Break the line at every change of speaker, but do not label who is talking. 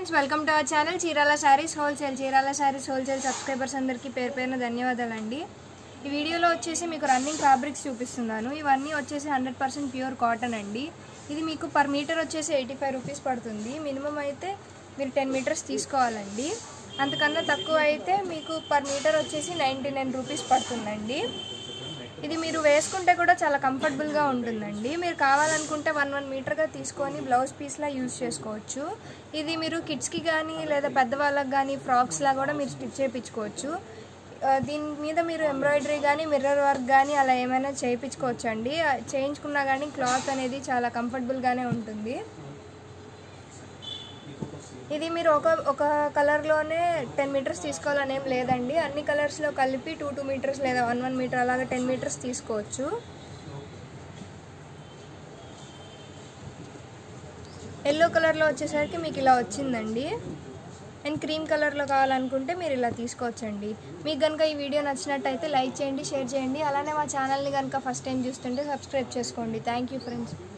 friends welcome to our channel Chirala sarees wholesale Chirala sarees wholesale subscribers అందరికీ పేరు పేరున ధన్యవాదాలండి ఈ వీడియోలో వచ్చేసి మీకు రన్నింగ్ ఫ్యాబ్రిక్స్ చూపిస్తున్నాను ఇవన్నీ వచ్చేసి హండ్రెడ్ పర్సెంట్ ప్యూర్ కాటన్ అండి ఇది మీకు పర్ మీటర్ వచ్చేసి ఎయిటీ ఫైవ్ రూపీస్ పడుతుంది మినిమం అయితే మీరు టెన్ మీటర్స్ తీసుకోవాలండి అంతకన్నా తక్కువ అయితే మీకు పర్ మీటర్ వచ్చేసి నైంటీ నైన్ రూపీస్ పడుతుందండి ఇది మీరు వేసుకుంటే కూడా చాలా కంఫర్టబుల్గా ఉంటుందండి మీరు కావాలనుకుంటే వన్ వన్ మీటర్గా తీసుకొని బ్లౌజ్ పీస్లా యూజ్ చేసుకోవచ్చు ఇది మీరు కిడ్స్కి కానీ లేదా పెద్దవాళ్ళకి కానీ ఫ్రాక్స్లా కూడా మీరు స్టిచ్ చేయించుకోవచ్చు ఆ, దీని మీద మీరు ఎంబ్రాయిడరీ కానీ మిర్రర్ వర్క్ కానీ అలా ఏమైనా చేయించుకోవచ్చు అండి ఆ, చేయించుకున్నా కానీ క్లాత్ అనేది చాలా కంఫర్టబుల్గానే ఉంటుంది ఇది మీరు ఒక ఒక కలర్లోనే టెన్ మీటర్స్ తీసుకోవాలని ఏం లేదండి అన్ని కలర్స్లో కలిపి టూ టూ మీటర్స్ లేదా వన్ వన్ మీటర్ అలాగే టెన్ మీటర్స్ తీసుకోవచ్చు ఎల్లో కలర్లో వచ్చేసరికి మీకు ఇలా వచ్చిందండి అండ్ క్రీమ్ కలర్లో కావాలనుకుంటే మీరు ఇలా తీసుకోవచ్చండి మీకు కనుక ఈ వీడియో నచ్చినట్టయితే లైక్ చేయండి షేర్ చేయండి అలానే మా ఛానల్ని కనుక ఫస్ట్ టైం చూస్తుంటే సబ్స్క్రైబ్ చేసుకోండి థ్యాంక్ యూ ఫ్రెండ్స్